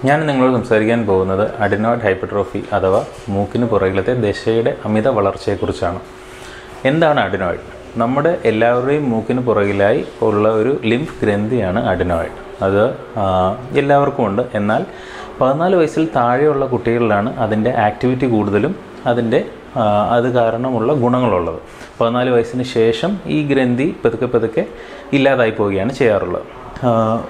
ഞാൻ നിങ്ങളോട് സംസാരിക്കാൻ പോകുന്നത് അഡിനോയിഡ് ഹൈപ്പർട്രോഫി അഥവാ മൂക്കിന് പുറകിലത്തെ ദശയുടെ അമിത വളർച്ചയെക്കുറിച്ചാണ് എന്താണ് അഡിനോയിഡ് നമ്മുടെ എല്ലാവരുടെയും മൂക്കിന് പുറകിലായി ഉള്ള ഒരു ലിംഫ് ഗ്രന്ഥിയാണ് അഡിനോയിഡ് അത് ആ, എല്ലാവർക്കും ഉണ്ട് എന്നാൽ പതിനാല് വയസ്സിൽ താഴെയുള്ള കുട്ടികളിലാണ് അതിൻ്റെ ആക്ടിവിറ്റി കൂടുതലും അതിൻ്റെ ആ, അത് കാരണമുള്ള ഗുണങ്ങളുള്ളത് പതിനാല് വയസ്സിന് ശേഷം ഈ ഗ്രന്ഥി പതുക്കെ പതുക്കെ ഇല്ലാതായി പോവുകയാണ് ചെയ്യാറുള്ളത് ആ,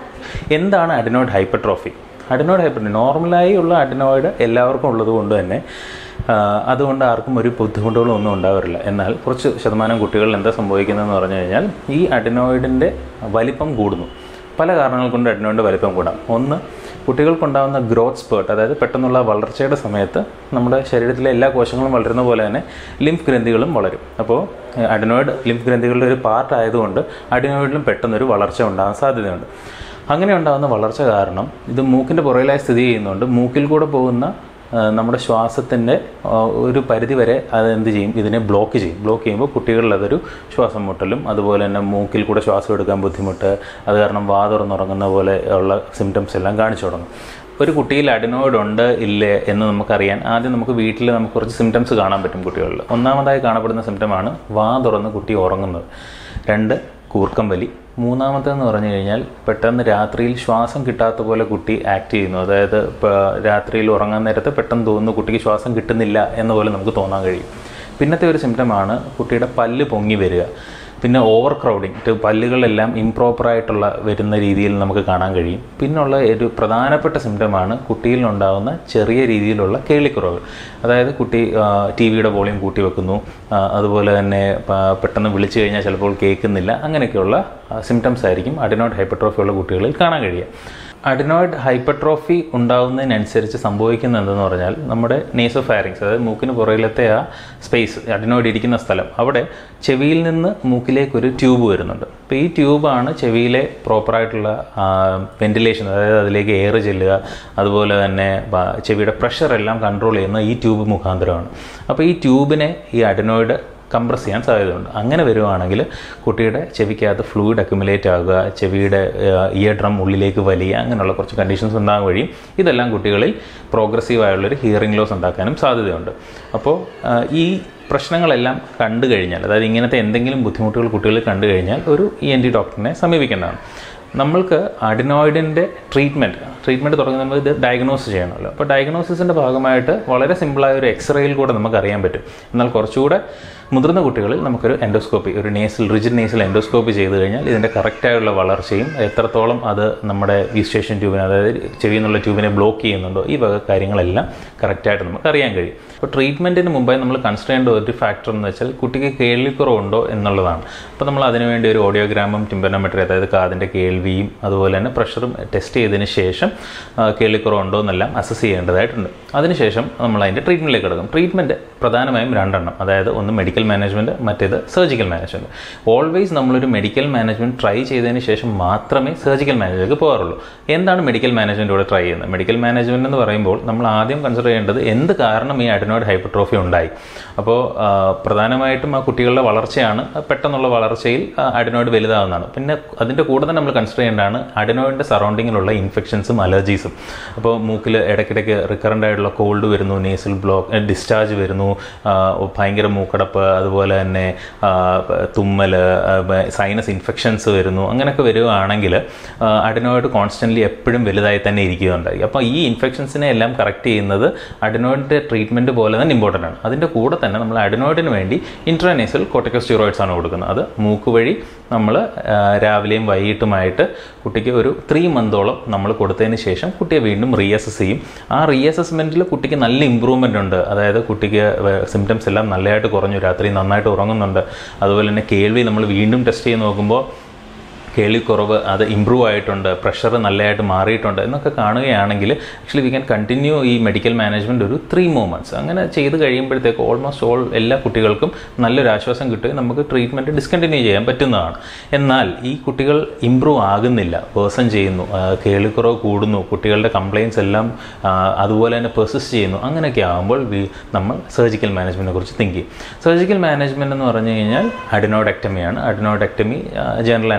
എന്താണ് അഡിനോയിഡ് ഹൈപ്പർട്രോഫി അഡിനോയിഡ് ഹൈപ്പർ നോർമലായി ഉള്ള അഡിനോയിഡ് എല്ലാവർക്കും ഉള്ളത് കൊണ്ട് തന്നെ ആ, അതുകൊണ്ട് ആർക്കും ഒരു ബുദ്ധിമുട്ടുകളോ ഒന്നും ഉണ്ടാവാറില്ല എന്നാൽ കുറച്ച് ശതമാനം കുട്ടികളിൽ എന്താ സംഭവിക്കുന്നതെന്ന് പറഞ്ഞു കഴിഞ്ഞാൽ ഈ അഡിനോയിഡിൻ്റെ വലിപ്പം കൂടുന്നു പല കാരണങ്ങൾ കൊണ്ട് അഡിനോയിഡിൻ്റെ വലിപ്പം കൂടാം ഒന്ന് കുട്ടികൾക്കുണ്ടാകുന്ന ഗ്രോത്ത് സ്പേർട്ട് അതായത് പെട്ടെന്നുള്ള വളർച്ചയുടെ സമയത്ത് നമ്മുടെ ശരീരത്തിലെ എല്ലാ കോശങ്ങളും വളരുന്ന പോലെ തന്നെ ലിംഫ് ഗ്രന്ഥികളും വളരും അപ്പോൾ അഡിനോയിഡ് ലിംഫ് ഗ്രന്ഥികളുടെ ഒരു പാർട്ട് ആയതുകൊണ്ട് അഡിനോയിഡിലും പെട്ടെന്നൊരു വളർച്ച ഉണ്ടാകാൻ സാധ്യതയുണ്ട് അങ്ങനെ ഉണ്ടാകുന്ന വളർച്ച കാരണം ഇത് മൂക്കിൻ്റെ പുറകിലായി സ്ഥിതി ചെയ്യുന്നുണ്ട് മൂക്കിൽ കൂടെ പോകുന്ന ആ, നമ്മുടെ ശ്വാസത്തിൻ്റെ ആ, ഒരു പരിധി വരെ അത് എന്ത് ചെയ്യും ഇതിനെ ബ്ലോക്ക് ചെയ്യും ബ്ലോക്ക് ചെയ്യുമ്പോൾ കുട്ടികളിൽ അതൊരു ശ്വാസം മുട്ടലും അതുപോലെ തന്നെ മൂക്കിൽ കൂടെ ശ്വാസം എടുക്കാൻ ബുദ്ധിമുട്ട് അത് കാരണം വാ തുറന്നുറങ്ങുന്ന പോലെ ഉള്ള സിംറ്റംസ് എല്ലാം കാണിച്ചു തുടങ്ങും ഒരു കുട്ടിയിൽ അഡിനോയിഡ് ഉണ്ട് ഇല്ലേ എന്ന് നമുക്കറിയാൻ ആദ്യം നമുക്ക് വീട്ടിൽ നമുക്ക് കുറച്ച് സിംറ്റംസ് കാണാൻ പറ്റും കുട്ടികളിൽ ഒന്നാമതായി കാണപ്പെടുന്ന സിംറ്റമാണ് വാ തുറന്ന് കുട്ടി ഉറങ്ങുന്നത് രണ്ട് കൂർക്കം വലി മൂന്നാമത്തേന്ന് പറഞ്ഞു കഴിഞ്ഞാൽ പെട്ടെന്ന് രാത്രിയിൽ ശ്വാസം കിട്ടാത്ത പോലെ കുട്ടി ആക്ട് ചെയ്യുന്നു അതായത് ഇപ്പോൾ രാത്രിയിൽ ഉറങ്ങാൻ നേരത്ത് പെട്ടെന്ന് തോന്നുന്നു കുട്ടിക്ക് ശ്വാസം കിട്ടുന്നില്ല എന്ന പോലെ നമുക്ക് തോന്നാൻ കഴിയും പിന്നത്തെ ഒരു സിംറ്റമാണ് കുട്ടിയുടെ പല്ല് പൊങ്ങി വരിക പിന്നെ ഓവർ ക്രൗഡിങ് പല്ലുകളെല്ലാം ഇംപ്രോപ്പറായിട്ടുള്ള വരുന്ന രീതിയിൽ നമുക്ക് കാണാൻ കഴിയും പിന്നുള്ള ഒരു പ്രധാനപ്പെട്ട സിംറ്റമാണ് കുട്ടിയിൽ ഉണ്ടാകുന്ന ചെറിയ രീതിയിലുള്ള കേളിക്കുറവ് അതായത് കുട്ടി ടി വിയുടെ വോളിയം കൂട്ടി വെക്കുന്നു ആ, അതുപോലെ തന്നെ പ- പെട്ടെന്ന് വിളിച്ചു കഴിഞ്ഞാൽ ചിലപ്പോൾ കേൾക്കുന്നില്ല അങ്ങനെയൊക്കെയുള്ള സിംറ്റംസ് ആയിരിക്കും അഡിനോയിഡ് ഹൈപ്പർട്രോഫി ഉള്ള കുട്ടികളിൽ കാണാൻ കഴിയുക അഡിനോയിഡ് ഹൈപ്പർട്രോഫി ഉണ്ടാവുന്നതിനനുസരിച്ച് സംഭവിക്കുന്ന എന്തെന്ന് പറഞ്ഞാൽ നമ്മുടെ നേസോഫാരിങ്സ് അതായത് മൂക്കിന് പുറകിലത്തെ ആ സ്പേസ് അഡിനോയിഡ് ഇരിക്കുന്ന സ്ഥലം അവിടെ ചെവിയിൽ നിന്ന് മൂക്കിലേക്ക് ഒരു ട്യൂബ് വരുന്നുണ്ട് അപ്പോൾ ഈ ട്യൂബാണ് ചെവിയിലെ പ്രോപ്പറായിട്ടുള്ള വെന്റിലേഷൻ അതായത് അതിലേക്ക് എയർ ചെല്ലുക അതുപോലെ തന്നെ ബ- ചെവിയുടെ പ്രഷർ എല്ലാം കൺട്രോൾ ചെയ്യുന്ന ഈ ട്യൂബ് മുഖാന്തരമാണ് അപ്പോൾ ഈ ട്യൂബിനെ ഈ അഡിനോയിഡ് കംപ്രസ് ചെയ്യാൻ സാധ്യതയുണ്ട് അങ്ങനെ വരുവാണെങ്കിൽ കുട്ടിയുടെ ചെവിക്കകത്ത് ഫ്ലൂയിഡ് അക്യുമുലേറ്റ് ആകുക ചെവിയുടെ ഇയർ ഡ്രം ഉള്ളിലേക്ക് വലിയ അങ്ങനെയുള്ള കുറച്ച് കണ്ടീഷൻസ് ഉണ്ടാകാൻ വഴിയും ഇതെല്ലാം കുട്ടികളിൽ പ്രോഗ്രസീവ് ആയുള്ളൊരു ഹിയറിംഗ് ലോസ് ഉണ്ടാക്കാനും സാധ്യതയുണ്ട് അപ്പോൾ ആ, ഈ പ്രശ്നങ്ങളെല്ലാം കണ്ടു കഴിഞ്ഞാൽ അതായത് ഇങ്ങനത്തെ എന്തെങ്കിലും ബുദ്ധിമുട്ടുകൾ കുട്ടികളിൽ കണ്ടു കഴിഞ്ഞാൽ ഒരു ഇ എൻ ഡി ഡോക്ടറിനെ സമീപിക്കേണ്ടതാണ് നമ്മൾക്ക് അഡിനോയിഡിൻ്റെ ട്രീറ്റ്മെൻറ്റ് ട്രീറ്റ്മെൻറ്റ് തുടങ്ങുമ്പോൾ ഇത് ഡയഗ്നോസ് ചെയ്യണമല്ലോ അപ്പോൾ ഡയഗ്നോസിസിൻ്റെ ഭാഗമായിട്ട് വളരെ സിമ്പിളായ ഒരു എക്സ്റേയിൽ കൂടെ നമുക്ക് അറിയാൻ പറ്റും എന്നാൽ കുറച്ചുകൂടെ മുതിർന്ന കുട്ടികളിൽ നമുക്കൊരു എൻഡോസ്കോപ്പി ഒരു നേസിൽ റിജിഡ് നേസിൽ എൻഡോസ്കോപ്പി ചെയ്ത് കഴിഞ്ഞാൽ ഇതിൻ്റെ കറക്റ്റായുള്ള വളർച്ചയും എത്രത്തോളം അത് നമ്മുടെ ഈസ്റ്റേഷൻ ട്യൂബിനെ അതായത് ചെവിയിൽ നിന്നുള്ള ട്യൂബിനെ ബ്ലോക്ക് ചെയ്യുന്നുണ്ടോ ഈ വക കാര്യങ്ങളെല്ലാം കറക്റ്റായിട്ട് നമുക്ക് അറിയാൻ കഴിയും അപ്പോൾ ട്രീറ്റ്മെൻറ്റിന് മുമ്പായി നമ്മൾ കൺസിഡർ ചെയ്യേണ്ട ഒരു ഫാക്ടർ എന്ന് വെച്ചാൽ കുട്ടിക്ക് കേൾവിക്കുറവുണ്ടോ എന്നുള്ളതാണ് അപ്പോൾ നമ്മൾ അതിനുവേണ്ടി ഒരു ഓഡിയോഗ്രാമും ടിമ്പനോമെട്രി അതായത് കാതിൻ്റെ കേൾവിയും അതുപോലെ തന്നെ പ്രഷറും ടെസ്റ്റ് ചെയ്തതിന് ശേഷം ആ, കേൾവിക്കുറവുണ്ടോ എന്നെല്ലാം അസസ് ചെയ്യേണ്ടതായിട്ടുണ്ട് അതിനുശേഷം നമ്മൾ അതിൻ്റെ ട്രീറ്റ്മെൻറ്റിലേക്ക് കിടക്കും ട്രീറ്റ്മെൻറ്റ് പ്രധാനമായും രണ്ടെണ്ണം അതായത് ഒന്ന് മെഡിക്കൽ മാനേജ്മെൻറ്റ് മറ്റേത് സർജിക്കൽ മാനേജ്മെൻറ്റ് ഓൾവേസ് നമ്മളൊരു മെഡിക്കൽ മാനേജ്മെൻറ്റ് ട്രൈ ചെയ്തതിന് ശേഷം മാത്രമേ സർജിക്കൽ മാനേജ്മെൻറ്റിലേക്ക് പോകാറുള്ളൂ എന്താണ് മെഡിക്കൽ മാനേജ്മെൻറ്റ് ഇവിടെ ട്രൈ ചെയ്യുന്നത് മെഡിക്കൽ മാനേജ്മെൻറ്റ് എന്ന് പറയുമ്പോൾ നമ്മൾ ആദ്യം കൺസിഡർ ചെയ്യേണ്ടത് എന്ത് കാരണം ഈ അഡിനോയിഡ് ഹൈപ്പർട്രോഫി ഉണ്ടായി അപ്പോൾ ആ, പ്രധാനമായിട്ടും ആ കുട്ടികളുടെ വളർച്ചയാണ് പെട്ടെന്നുള്ള വളർച്ചയിൽ ആ, അഡിനോയിഡ് വലുതാവുന്നതാണ് പിന്നെ അതിൻ്റെ കൂടെ തന്നെ നമ്മൾ കൺസിഡർ ചെയ്യേണ്ടതാണ് അഡിനോയിഡിൻ്റെ സറൗണ്ടിങ്ങിലുള്ള ഇൻഫെക്ഷൻസും അലർജീസും അപ്പോൾ മൂക്കിൽ ഇടയ്ക്കിടയ്ക്ക് റിക്കറൻ്റ് ആയിട്ടുള്ള കോൾഡ് വരുന്നു നേസൽ ബ്ലോക്ക് ഡിസ്ചാർജ് വരുന്നു ആ, ഭയങ്കര മൂക്കടപ്പ് അതുപോലെ തന്നെ ആ, തുമ്മൽ സൈനസ് ഇൻഫെക്ഷൻസ് വരുന്നു അങ്ങനെയൊക്കെ വരികയാണെങ്കിൽ അഡിനോയിഡ് കോൺസ്റ്റൻ്റ്ലി എപ്പോഴും വലുതായി തന്നെ ഇരിക്കുകയുണ്ടായി അപ്പോൾ ഈ ഇൻഫെക്ഷൻസിനെ എല്ലാം കറക്റ്റ് ചെയ്യുന്നത് അഡിനോയിഡിൻ്റെ ട്രീറ്റ്മെൻറ്റ് പോലെ തന്നെ ഇമ്പോർട്ടൻ്റ് ആണ് അതിൻ്റെ കൂടെ തന്നെ നമ്മൾ അഡിനോയിഡിന് വേണ്ടി ഇൻട്രാനേസൽ കോർട്ടിക്കോസ്റ്റീറോയിഡ്സ് ആണ് കൊടുക്കുന്നത് അത് മൂക്ക് വഴി നമ്മൾ രാവിലെയും വൈകിട്ടുമായിട്ട് കുട്ടിക്ക് ഒരു ത്രീ മന്തോളം നമ്മൾ കൊടുത്തതിന് ശേഷം കുട്ടിയെ വീണ്ടും റീഅസസ് ചെയ്യും ആ റീഅസസ്മെൻറ്റിൽ കുട്ടിക്ക് നല്ല ഇമ്പ്രൂവ്മെൻ്റ് ഉണ്ട് അതായത് കുട്ടിക്ക് സിംറ്റംസ് എല്ലാം നല്ലതായിട്ട് കുറഞ്ഞു രാത്രി നന്നായിട്ട് ഉറങ്ങുന്നുണ്ട് അതുപോലെ തന്നെ കേൾവി നമ്മൾ വീണ്ടും ടെസ്റ്റ് ചെയ്ത് നോക്കുമ്പോൾ കേൾവിക്കുറവ് അത് ഇമ്പ്രൂവ് ആയിട്ടുണ്ട് പ്രഷർ നല്ലതായിട്ട് മാറിയിട്ടുണ്ട് എന്നൊക്കെ കാണുകയാണെങ്കിൽ ആക്ച്വലി വി ക്യാൻ കണ്ടിന്യൂ ഈ മെഡിക്കൽ മാനേജ്മെൻറ്റ് ഒരു ത്രീ മൂമെൻറ്റ്സ് അങ്ങനെ ചെയ്ത് കഴിയുമ്പോഴത്തേക്ക് ഓൾമോസ്റ്റ് ഓൾ എല്ലാ കുട്ടികൾക്കും നല്ലൊരു ആശ്വാസം കിട്ടുകയും നമുക്ക് ട്രീറ്റ്മെൻറ്റ് ഡിസ്കണ്ടിന്യൂ ചെയ്യാൻ പറ്റുന്നതാണ് എന്നാൽ ഈ കുട്ടികൾ ഇമ്പ്രൂവ് ആകുന്നില്ല പേഴ്സൺ ചെയ്യുന്നു ആ, കേൾവിക്കുറവ് കൂടുന്നു കുട്ടികളുടെ കംപ്ലയിൻസ് എല്ലാം ആ, അതുപോലെ തന്നെ പെർസിസ്റ്റ് ചെയ്യുന്നു അങ്ങനെയൊക്കെ ആകുമ്പോൾ വി- നമ്മൾ സർജിക്കൽ മാനേജ്മെൻറ്റിനെ കുറിച്ച് തിങ്ക് ചെയ്യും സർജിക്കൽ മാനേജ്മെൻറ്റ് എന്ന് പറഞ്ഞു കഴിഞ്ഞാൽ അഡിനോഡക്ടമിയാണ് അഡിനോഡക്ടമി ജനറൽ അനസ്തേഷ്യ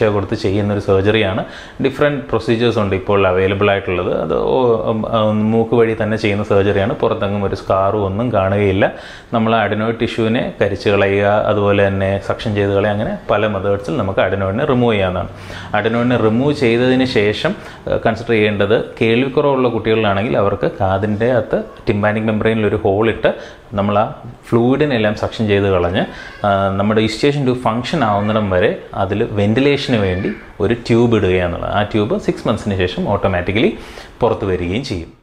കൊടുത്ത് ചെയ്യുന്ന ഒരു സർജറിയാണ് ഡിഫറെൻറ്റ് പ്രൊസീജിയേഴ്സ് ഉണ്ട് ഇപ്പോൾ അവൈലബിൾ ആയിട്ടുള്ളത് അത് ഓ- ഉം, ആ, മൂക്ക് വഴി തന്നെ ചെയ്യുന്ന സർജറിയാണ് പുറത്തെങ്ങും ഒരു സ്കാറും ഒന്നും കാണുകയില്ല നമ്മൾ അഡിനോയിഡ് ടിഷ്യൂവിനെ കരിച്ചു കളയുക അതുപോലെ തന്നെ സക്ഷൻ ചെയ്ത് കളയുക അങ്ങനെ പല മെത്തേഡ്സിൽ നമുക്ക് അഡിനോയിഡിനെ റിമൂവ് ചെയ്യാവുന്നതാണ് അഡിനോയിഡിനെ റിമൂവ് ചെയ്തതിന് ശേഷം കൺസിഡർ ചെയ്യേണ്ടത് കേൾവിക്കുറവുള്ള കുട്ടികളിലാണെങ്കിൽ അവർക്ക് കാതിൻ്റെ അകത്ത് ടിമ്പാനിക് മെമ്പറൈനിൽ ഒരു ഹോൾ ഇട്ട് നമ്മൾ ആ ഫ്ലൂയിഡിനെല്ലാം സക്ഷൻ ചെയ്ത് കളഞ്ഞ് ആ, നമ്മുടെ ഇസ്റ്റേഷൻ ട്യൂബ് ഫങ്ഷൻ ആവുന്നിടം വരെ അതിൽ വെന്റിലേഷന് വേണ്ടി ഒരു ട്യൂബ് ഇടുക എന്നുള്ളത് ആ ട്യൂബ് സിക്സ് മന്ത്സിന് ശേഷം ഓട്ടോമാറ്റിക്കലി പുറത്ത് വരികയും ചെയ്യും